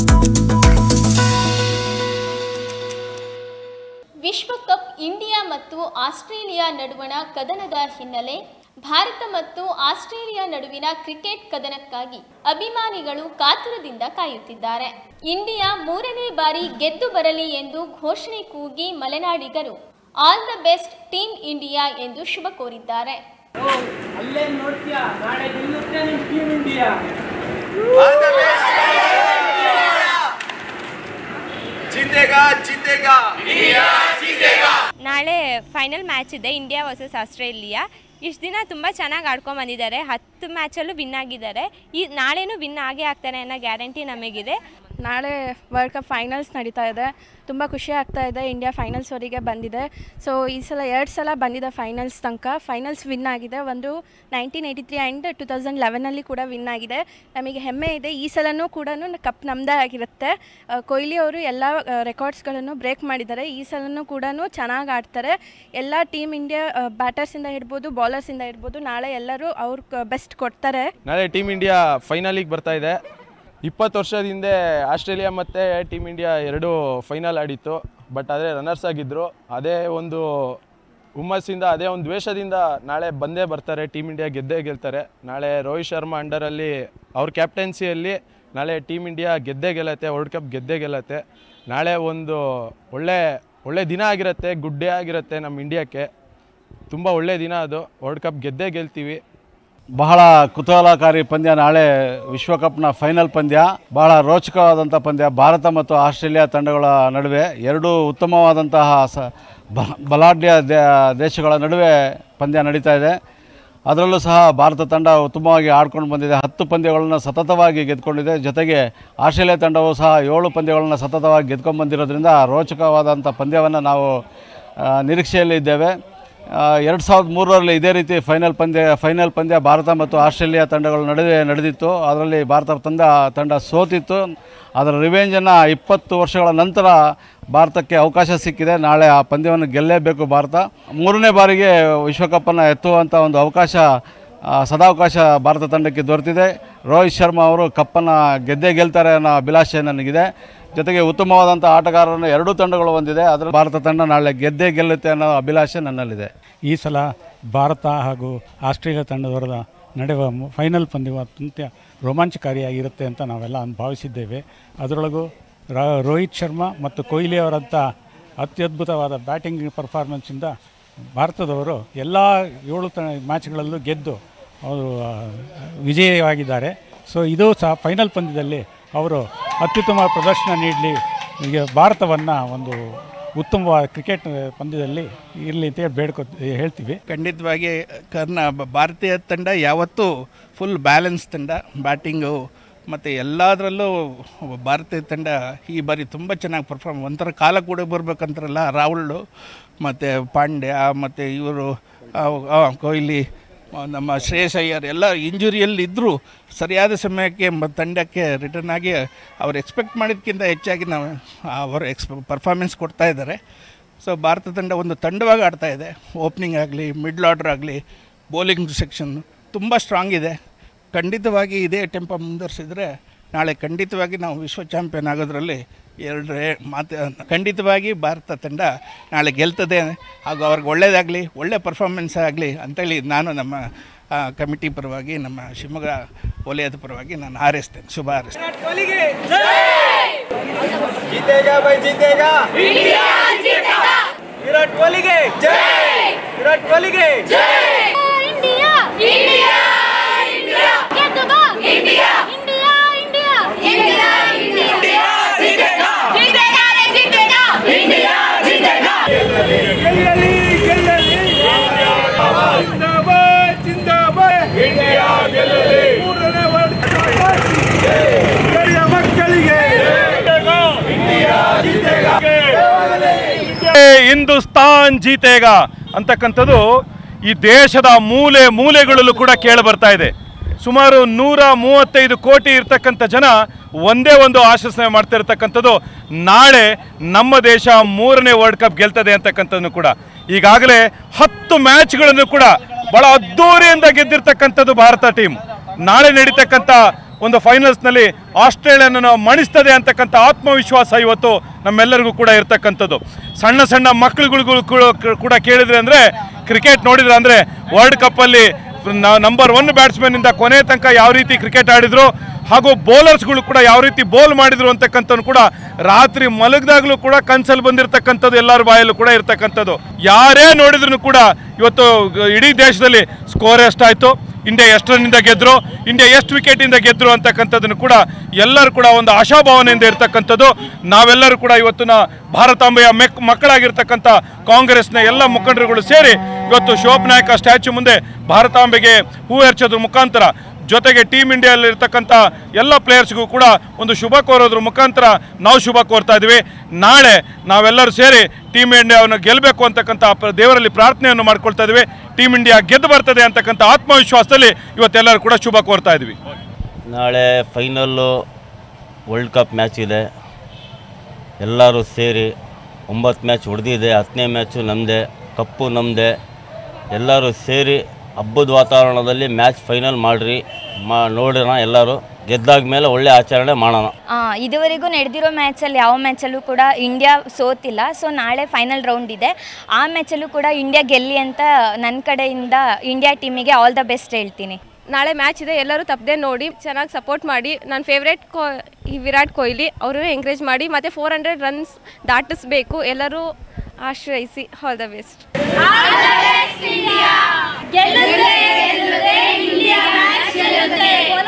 ವಿಶ್ವಕಪ್ ಇಂಡಿಯಾ ಮತ್ತು ಆಸ್ಟ್ರೇಲಿಯಾ ನಡುವಣ ಕದನದ ಹಿನ್ನೆಲೆ ಭಾರತ ಮತ್ತು ಆಸ್ಟ್ರೇಲಿಯಾ ನಡುವಿನ ಕ್ರಿಕೆಟ್ ಕದನಕ್ಕಾಗಿ ಅಭಿಮಾನಿಗಳು ಕಾತುರದಿಂದ ಕಾಯುತ್ತಿದ್ದಾರೆ ಇಂಡಿಯಾ ಮೂರನೇ ಬಾರಿ ಗೆದ್ದು ಬರಲಿ ಎಂದು ಘೋಷಣೆ ಕೂಗಿ ಮಲೆನಾಡಿಗರು all the best team India ಎಂದು ಶುಭ ಕೋರಿದ್ದಾರೆ ಅಲ್ಲೇ ನೋಡ್ತೀಯಾ ನಾಳೆ ಗೆಲ್ಲುತ್ತೆ ನಿಮ್ ಟೀಮ್ ಇಂಡಿಯಾ जीतेगा जीतेगा ನಾಳೆ ಫೈನಲ್ ಮ್ಯಾಚ್ ಇದೆ ಇಂಡಿಯಾ ವರ್ಸಸ್ ಆಸ್ಟ್ರೇಲಿಯಾ ಇಷ್ಟು ದಿನ ತುಂಬ ಚೆನ್ನಾಗಿ ಆಡ್ಕೊಂಡು ಬಂದಿದ್ದಾರೆ ಹತ್ತು ಮ್ಯಾಚಲ್ಲೂ ವಿನ್ ಆಗಿದ್ದಾರೆ ಈ ನಾಳೆನೂ ವಿನ್ ಆಗೇ ಆಗ್ತಾರೆ ಅನ್ನೋ ಗ್ಯಾರಂಟಿ ನಮಗಿದೆ ನಾಳೆ ವರ್ಲ್ಡ್ ಕಪ್ ಫೈನಲ್ಸ್ ನಡೀತಾ ಇದೆ ತುಂಬ ಖುಷಿ ಆಗ್ತಾ ಇದೆ ಇಂಡಿಯಾ ಫೈನಲ್ಸ್ವರೆಗೆ ಬಂದಿದೆ ಸೊ ಈ ಸಲ ಎರಡು ಸಲ ಬಂದಿದೆ ಫೈನಲ್ಸ್ ತನಕ ಫೈನಲ್ಸ್ ವಿನ್ ಆಗಿದೆ ಒಂದು nineteen eighty three and two thousand ಲೆವೆನಲ್ಲಿ ಕೂಡ ವಿನ್ ಆಗಿದೆ ನಮಗೆ ಹೆಮ್ಮೆ ಇದೆ ಈ ಸಲನೂ ಕೂಡ ಕಪ್ ನಮ್ಮದೇ ಆಗಿರುತ್ತೆ ಆ, ಕೊಹ್ಲಿ ಅವರು ಎಲ್ಲ ರೆಕಾರ್ಡ್ಸ್ಗಳನ್ನು ಬ್ರೇಕ್ ಮಾಡಿದ್ದಾರೆ ಈ ಸಲನೂ ಕೂಡ ಚೆನ್ನಾಗಿ ಆಡ್ತಾರೆ ಎಲ್ಲ ಟೀಮ್ ಇಂಡಿಯಾ ಬ್ಯಾಟರ್ಸಿಂದ ಹಿಡ್ಬೋದು ಬಾಲರ್ಸಿಂದ ಹಿಡ್ಬೋದು ನಾಳೆ ಎಲ್ಲರೂ ಅವ್ರ ಬೆಸ್ಟ್ ಕೊಡ್ತಾರೆ ನಾಳೆ ಟೀಮ್ ಇಂಡಿಯಾ ಫೈನಲಿಗೆ ಬರ್ತಾ ಇದೆ ಇಪ್ಪತ್ತು ವರ್ಷದ ಹಿಂದೆ ಆಸ್ಟ್ರೇಲಿಯಾ ಮತ್ತು ಟೀಮ್ ಇಂಡಿಯಾ ಎರಡೂ ಫೈನಲ್ ಆಡಿತ್ತು ಬಟ್ ಆದರೆ ರನ್ನರ್ಸ್ ಆಗಿದ್ದರು ಅದೇ ಒಂದು ಹುಮ್ಮಸ್ಸಿಂದ ಅದೇ ಒಂದು ದ್ವೇಷದಿಂದ ನಾಳೆ ಬಂದೇ ಬರ್ತಾರೆ ಟೀಮ್ ಇಂಡಿಯಾ ಗೆದ್ದೇ ಗೆಲ್ತಾರೆ ನಾಳೆ ರೋಹಿತ್ ಶರ್ಮಾ ಅಂಡರಲ್ಲಿ ಅವ್ರ ಕ್ಯಾಪ್ಟನ್ಸಿಯಲ್ಲಿ ನಾಳೆ ಟೀಮ್ ಇಂಡಿಯಾ ಗೆದ್ದೇ ಗೆಲ್ಲತ್ತೆ ವರ್ಲ್ಡ್ ಕಪ್ ಗೆದ್ದೇ ಗೆಲ್ಲತ್ತೆ ನಾಳೆ ಒಂದು ಒಳ್ಳೆ ಒಳ್ಳೆ ದಿನ ಆಗಿರುತ್ತೆ ಗುಡ್ ಡೇ ಆಗಿರುತ್ತೆ ನಮ್ಮ ಇಂಡಿಯಾಕ್ಕೆ ತುಂಬ ಒಳ್ಳೆ ದಿನ ಅದು ವರ್ಲ್ಡ್ ಕಪ್ ಗೆದ್ದೇ ಗೆಲ್ತೀವಿ ಬಹಳ ಕುತೂಹಲಕಾರಿ ಪಂದ್ಯ ನಾಳೆ ವಿಶ್ವಕಪ್ನ ಫೈನಲ್ ಪಂದ್ಯ ಬಹಳ ರೋಚಕವಾದಂಥ ಪಂದ್ಯ ಭಾರತ ಮತ್ತು ಆಸ್ಟ್ರೇಲಿಯಾ ತಂಡಗಳ ನಡುವೆ ಎರಡೂ ಉತ್ತಮವಾದಂತಹ ಸ ಬ- ಬಲಾಢ್ಯ ದೇ- ದೇಶಗಳ ನಡುವೆ ಪಂದ್ಯ ನಡೀತಾ ಇದೆ ಅದರಲ್ಲೂ ಸಹ ಭಾರತ ತಂಡ ಉತ್ತಮವಾಗಿ ಆಡ್ಕೊಂಡು ಬಂದಿದೆ ಹತ್ತು ಪಂದ್ಯಗಳನ್ನು ಸತತವಾಗಿ ಗೆದ್ಕೊಂಡಿದೆ ಜೊತೆಗೆ ಆಸ್ಟ್ರೇಲಿಯಾ ತಂಡವು ಸಹ ಏಳು ಪಂದ್ಯಗಳನ್ನು ಸತತವಾಗಿ ಗೆದ್ಕೊಂಡು ಬಂದಿರೋದ್ರಿಂದ ರೋಚಕವಾದಂಥ ಪಂದ್ಯವನ್ನು ನಾವು ಆ, ನಿರೀಕ್ಷೆಯಲ್ಲಿದ್ದೇವೆ ಎರಡು ಸಾವಿರದ ಮೂರರಲ್ಲಿ ಇದೇ ರೀತಿ ಫೈನಲ್ ಪಂದ್ಯ ಫೈನಲ್ ಪಂದ್ಯ ಭಾರತ ಮತ್ತು ಆಸ್ಟ್ರೇಲಿಯಾ ತಂಡಗಳ ನಡುವೆ ನಡೆದಿತ್ತು ಅದರಲ್ಲಿ ಭಾರತ ತಂಡ ತಂಡ ಸೋತಿತ್ತು ಅದರ ರಿವೆಂಜನ್ನು ಇಪ್ಪತ್ತು ವರ್ಷಗಳ ನಂತರ ಭಾರತಕ್ಕೆ ಅವಕಾಶ ಸಿಕ್ಕಿದೆ ನಾಳೆ ಆ ಪಂದ್ಯವನ್ನು ಗೆಲ್ಲೇಬೇಕು ಭಾರತ ಮೂರನೇ ಬಾರಿಗೆ ವಿಶ್ವಕಪ್ಪನ್ನು ಎತ್ತುವಂಥ ಒಂದು ಅವಕಾಶ ಆ, ಸದಾವಕಾಶ ಭಾರತ ತಂಡಕ್ಕೆ ದೊರೆತಿದೆ ರೋಹಿತ್ ಶರ್ಮಾ ಅವರು ಕಪ್ಪನ್ನು ಗೆದ್ದೇ ಗೆಲ್ತಾರೆ ಅನ್ನೋ ಅಭಿಲಾಷೆ ನನಗಿದೆ ಜೊತೆಗೆ ಉತ್ತಮವಾದಂಥ ಆಟಗಾರರನ್ನು ಎರಡೂ ತಂಡಗಳು ಹೊಂದಿದೆ ಅದರ ಭಾರತ ತಂಡ ನಾಳೆ ಗೆದ್ದೇ ಗೆಲ್ಲುತ್ತೆ ಅನ್ನೋ ಅಭಿಲಾಷೆ ನನ್ನಲ್ಲಿದೆ ಈ ಸಲ ಭಾರತ ಹಾಗೂ ಆಸ್ಟ್ರೇಲಿಯಾ ತಂಡದವರ ನಡೆಯುವ ಮು- ಫೈನಲ್ ಪಂದ್ಯವು ಅತ್ಯಂತ ರೋಮಾಂಚಕಾರಿಯಾಗಿರುತ್ತೆ ಅಂತ ನಾವೆಲ್ಲ ಅಂದ್ ಭಾವಿಸಿದ್ದೇವೆ ಅದರೊಳಗೂ ರ- ರೋಹಿತ್ ಶರ್ಮಾ ಮತ್ತು ಕೊಹ್ಲಿ ಅವರಂಥ ಅತ್ಯದ್ಭುತವಾದ ಬ್ಯಾಟಿಂಗ್ ಪರ್ಫಾರ್ಮೆನ್ಸಿಂದ ಭಾರತದವರು ಎಲ್ಲ ಏಳು ತ ಮ್ಯಾಚ್ಗಳಲ್ಲೂ ಗೆದ್ದು ಅವರು ಆ, ವಿಜಯವಾಗಿದ್ದಾರೆ ಸೊ ಇದು ಸಹ ಫೈನಲ್ ಪಂದ್ಯದಲ್ಲಿ ಅವರು ಅತ್ಯುತ್ತಮ ಪ್ರದರ್ಶನ ನೀಡಲಿ ಈಗ ಭಾರತವನ್ನು ಒಂದು ಉತ್ತಮವಾದ ಕ್ರಿಕೆಟ್ ಪಂದ್ಯದಲ್ಲಿ ಇರಲಿ ಅಂತ ಹೇಳಿ ಬೇಡ್ಕೊ ಹೇಳ್ತೀವಿ ಖಂಡಿತವಾಗಿ ಕರ್ನಾ ಬ- ಭಾರತೀಯ ತಂಡ ಯಾವತ್ತೂ ಫುಲ್ ಬ್ಯಾಲೆನ್ಸ್ ತಂಡ ಬ್ಯಾಟಿಂಗು ಮತ್ತು ಎಲ್ಲದರಲ್ಲೂ ಭಾರತೀಯ ತಂಡ ಈ ಬಾರಿ ತುಂಬ ಚೆನ್ನಾಗಿ ಪರ್ಫಾರ್ಮ್ ಒಂಥರ ಕಾಲ ಕೂಡ ಬರ್ಬೇಕಂತಾರಲ್ಲ ರಾಹುಲ್ ಮತ್ತು ಪಾಂಡ್ಯ ಮತ್ತು ಇವರು ಕೊಹ್ಲಿ ಆ, ನಮ್ಮ ಶ್ರೇಯಸ್ ಅಯ್ಯರ್ ಎಲ್ಲ ಇಂಜುರಿಯಲ್ಲಿ ಇದ್ದರೂ ಸರಿಯಾದ ಸಮಯಕ್ಕೆ ಮ ತಂಡಕ್ಕೆ ರಿಟರ್ನ್ ಆಗಿ ಅವ್ರು ಎಕ್ಸ್ಪೆಕ್ಟ್ ಮಾಡಿದ್ಕಿಂತ ಹೆಚ್ಚಾಗಿ ನಾವು ಅವರು ಎಕ್ಸ್ ಪರ್ಫಾರ್ಮೆನ್ಸ್ ಕೊಡ್ತಾ ಇದ್ದಾರೆ ಸೊ ಭಾರತ ತಂಡ ಒಂದು ತಂಡವಾಗಿ ಆಡ್ತಾ ಇದೆ ಓಪನಿಂಗ್ ಆಗಲಿ ಮಿಡ್ಲ್ ಆರ್ಡರ್ ಆಗಲಿ ಬೌಲಿಂಗ್ ಸೆಕ್ಷನ್ ತುಂಬ ಸ್ಟ್ರಾಂಗ್ ಇದೆ ಖಂಡಿತವಾಗಿ ಇದೇ ಟೆಂಪ ಮುಂದುವರಿಸಿದ್ರೆ ನಾಳೆ ಖಂಡಿತವಾಗಿ ನಾವು ವಿಶ್ವ ಚಾಂಪಿಯನ್ ಆಗೋದ್ರಲ್ಲಿ ಎರಡರೇ ಮಾತು ಖಂಡಿತವಾಗಿ ಭಾರತ ತಂಡ ನಾಳೆ ಗೆಲ್ತದೆ ಹಾಗೂ ಅವ್ರಿಗೆ ಒಳ್ಳೆಯದಾಗಲಿ ಒಳ್ಳೆ ಪರ್ಫಾರ್ಮೆನ್ಸ್ ಆಗಲಿ ಅಂತೇಳಿ ನಾನು ನಮ್ಮ ಆ, ಕಮಿಟಿ ಪರವಾಗಿ ನಮ್ಮ ಶಿವಮೊಗ್ಗ ವಲಯದ ಪರವಾಗಿ ನಾನು ಹಾರೈಸ್ತೇನೆ ಶುಭ ಹಾರೈಸ್ತೇನೆ ಕೊಹ್ಲಿಗೆ जीतेगा भाई जीतेगा ವಿರಾಟ್ ಕೊಹ್ಲಿಗೆ ವಿರಾಟ್ ಕೊಹ್ಲಿಗೆ ಇಂಡಿಯಾ ಇಂಡಿಯಾ ಇಂಡಿಯಾ ಗೆದ್ದು ಬಾ India India India India India ಜಿಂದೇಗಾ ಜಿಂದೇಗಾ ರೇ ಜಿಂದೇಗಾ ಇಂಡಿಯಾ ಜಿಂದೇಗಾ ಗೆಲ್ಲಲಿ ಗೆಲ್ಲಲಿ ಜಿಂದಾಬಾದ್ ಜಿಂದಾಬಾದ್ ಇಂಡಿಯಾ ಗೆಲ್ಲಲಿ ಮೂರನೇ ವರ್ಲ್ಡ್ ಕಪ್ ಕರಿಯ ಮಕ್ಕಳಿಗೆ ಹಿಂದೂಸ್ತಾನ್ ಜೀತೇಗ ಅಂತಕ್ಕಂಥದ್ದು ಈ ದೇಶದ ಮೂಲೆ ಮೂಲೆಗಳಲ್ಲೂ ಕೂಡ ಕೇಳಿ ಬರ್ತಾ ಇದೆ ಸುಮಾರು ನೂರ ಮೂವತ್ತೈದು ಕೋಟಿ ಇರ್ತಕ್ಕಂಥ ಜನ ಒಂದೇ ಒಂದು ಆಶಾಸನೆ ಮಾಡ್ತಾ ಇರ್ತಕ್ಕಂಥದ್ದು ನಾಳೆ ನಮ್ಮ ದೇಶ ಮೂರನೇ ವರ್ಲ್ಡ್ ಕಪ್ ಗೆಲ್ತದೆ ಅಂತಕ್ಕಂಥದ್ದು ಕೂಡ ಈಗಾಗಲೇ ಹತ್ತು ಮ್ಯಾಚ್ಗಳನ್ನು ಕೂಡ ಬಹಳ ಅದ್ದೂರಿಯಿಂದ ಗೆದ್ದಿರ್ತಕ್ಕಂಥದ್ದು ಭಾರತ ಟೀಮ್ ನಾಳೆ ನಡೀತಕ್ಕಂಥ ಒಂದು ಫೈನಲ್ಸ್ನಲ್ಲಿ ಆಸ್ಟ್ರೇಲಿಯಾನನ್ನು ಮಣಿಸ್ತದೆ ಅಂತಕ್ಕಂಥ ಆತ್ಮವಿಶ್ವಾಸ ಇವತ್ತು ನಮ್ಮೆಲ್ಲರಿಗೂ ಕೂಡ ಇರ್ತಕ್ಕಂಥದ್ದು ಸಣ್ಣ ಸಣ್ಣ ಮಕ್ಕಳುಗಳಿಗೂ ಕೂಡ- ಕೂಡ ಕೇಳಿದ್ರೆ ಅಂದರೆ ಕ್ರಿಕೆಟ್ ನೋಡಿದ್ರೆ ಅಂದರೆ ವರ್ಲ್ಡ್ ಕಪ್ಪಲ್ಲಿ ನಂಬರ್ ಒನ್ ಬ್ಯಾಟ್ಸ್ಮನ್ನಿಂದ ಕೊನೆ ತನಕ ಯಾವ ರೀತಿ ಕ್ರಿಕೆಟ್ ಆಡಿದ್ರು ಹಾಗೂ ಬೌಲರ್ಸ್ಗಳು ಕೂಡ ಯಾವ ರೀತಿ ಬೌಲ್ ಮಾಡಿದ್ರು ಅಂತಕ್ಕಂಥದ್ದು ಕೂಡ ರಾತ್ರಿ ಮಲಗಿದಾಗಲೂ ಕೂಡ ಕನ್ಸಲ್ಲಿ ಬಂದಿರತಕ್ಕಂಥದ್ದು ಎಲ್ಲರ ಬಾಯಲ್ಲೂ ಕೂಡ ಇರ್ತಕ್ಕಂಥದ್ದು ಯಾರೇ ನೋಡಿದ್ರು ಕೂಡ ಇವತ್ತು ಇಡೀ ದೇಶದಲ್ಲಿ ಸ್ಕೋರ್ ಎಷ್ಟಾಯಿತು ಇಂಡಿಯಾ ಎಷ್ಟು ರನ್ನಿಂದ ಗೆದ್ರು ಇಂಡಿಯಾ ಎಷ್ಟು ವಿಕೆಟಿಂದ ಗೆದ್ರು ಅಂತಕ್ಕಂಥದ್ದನ್ನು ಕೂಡ ಎಲ್ಲರೂ ಕೂಡ ಒಂದು ಆಶಾಭಾವನೆಯಿಂದ ಇರ್ತಕ್ಕಂಥದ್ದು ನಾವೆಲ್ಲರೂ ಕೂಡ ಇವತ್ತಿನ ಭಾರತಾಂಬೆಯ ಮೆಕ್ ಮಕ್ಕಳಾಗಿರ್ತಕ್ಕಂಥ ಕಾಂಗ್ರೆಸ್ನ ಎಲ್ಲ ಮುಖಂಡರುಗಳು ಸೇರಿ ಇವತ್ತು ಶೋಭ್ ನಾಯಕ ಸ್ಟ್ಯಾಚ್ಯೂ ಮುಂದೆ ಭಾರತಾಂಬೆಗೆ ಹೂ ಎರಚೋದ್ರ ಮುಖಾಂತರ ಜೊತೆಗೆ ಟೀಮ್ ಇಂಡಿಯಾದಲ್ಲಿ ಇರ್ತಕ್ಕಂಥ ಎಲ್ಲ ಪ್ಲೇಯರ್ಸ್ಗೂ ಕೂಡ ಒಂದು ಶುಭ ಕೋರೋದ್ರ ಮುಖಾಂತರ ನಾವು ಶುಭ ಕೋರ್ತಾ ಇದ್ವಿ ನಾಳೆ ನಾವೆಲ್ಲರೂ ಸೇರಿ ಟೀಮ್ ಇಂಡಿಯಾವನ್ನು ಗೆಲ್ಲಬೇಕು ಅಂತಕ್ಕಂಥ ಪ್ರ- ದೇವರಲ್ಲಿ ಪ್ರಾರ್ಥನೆಯನ್ನು ಮಾಡ್ಕೊಳ್ತಾ ಇದ್ವಿ ಟೀಮ್ ಇಂಡಿಯಾ ಗೆದ್ದು ಬರ್ತದೆ ಅಂತಕ್ಕಂಥ ಆತ್ಮವಿಶ್ವಾಸದಲ್ಲಿ ಇವತ್ತೆಲ್ಲರೂ ಕೂಡ ಶುಭ ಕೋರ್ತಾ ಇದ್ವಿ ನಾಳೆ ಫೈನಲ್ಲು ವರ್ಲ್ಡ್ ಕಪ್ ಮ್ಯಾಚ್ ಇದೆ ಎಲ್ಲರೂ ಸೇರಿ ಒಂಬತ್ತು ಮ್ಯಾಚ್ ಹೊಡೆದಿದೆ ಹತ್ತನೇ ಮ್ಯಾಚು ನಮ್ಮದೇ ಕಪ್ಪು ನಮ್ಮದೇ ಎಲ್ಲರೂ ಸೇರಿ ಹಬ್ಬದ ವಾತಾವರಣದಲ್ಲಿ ಮ್ಯಾಚ್ ಫೈನಲ್ ಮಾಡಿರಿ ಮಾ ನೋಡೋಣ ಎಲ್ಲರೂ ಗೆದ್ದಾದ ಮೇಲೆ ಒಳ್ಳೆ ಆಚರಣೆ ಮಾಡೋಣ ಆ, ಇದುವರೆಗೂ ನಡೆದಿರೋ ಮ್ಯಾಚಲ್ಲಿ ಯಾವ ಮ್ಯಾಚಲ್ಲೂ ಕೂಡ ಇಂಡಿಯಾ ಸೋತಿಲ್ಲ ಸೊ ನಾಳೆ ಫೈನಲ್ ರೌಂಡ್ ಇದೆ ಆ ಮ್ಯಾಚಲ್ಲೂ ಕೂಡ ಇಂಡಿಯಾ ಗೆಲ್ಲಿ ಅಂತ ನನ್ನ ಕಡೆಯಿಂದ ಇಂಡಿಯಾ ಟೀಮಿಗೆ ಆಲ್ ದ ಬೆಸ್ಟ್ ಹೇಳ್ತೀನಿ ನಾಳೆ ಮ್ಯಾಚ್ ಇದೆ ಎಲ್ಲರೂ ತಪ್ಪದೆ ನೋಡಿ ಚೆನ್ನಾಗಿ ಸಪೋರ್ಟ್ ಮಾಡಿ ನನ್ನ ಫೇವ್ರೇಟ್ ಕೋ ಈ ವಿರಾಟ್ ಕೊಹ್ಲಿ ಅವ್ರನ್ನೇ ಎಂಕರೇಜ್ ಮಾಡಿ ಮತ್ತು ಫೋರ್ ಹಂಡ್ರೆಡ್ ರನ್ಸ್ ದಾಟಿಸ್ಬೇಕು ಎಲ್ಲರೂ ಆಶ್ರಯಿಸಿ ಆಲ್ ದ ಬೆಸ್ಟ್ ಗೆಲ್ಲುತ್ತೆ ಗೆಲ್ಲುತ್ತೆ ಇಂಡಿಯಾ ಮ್ಯಾಚ್ ಗೆಲ್ಲುತ್ತೆ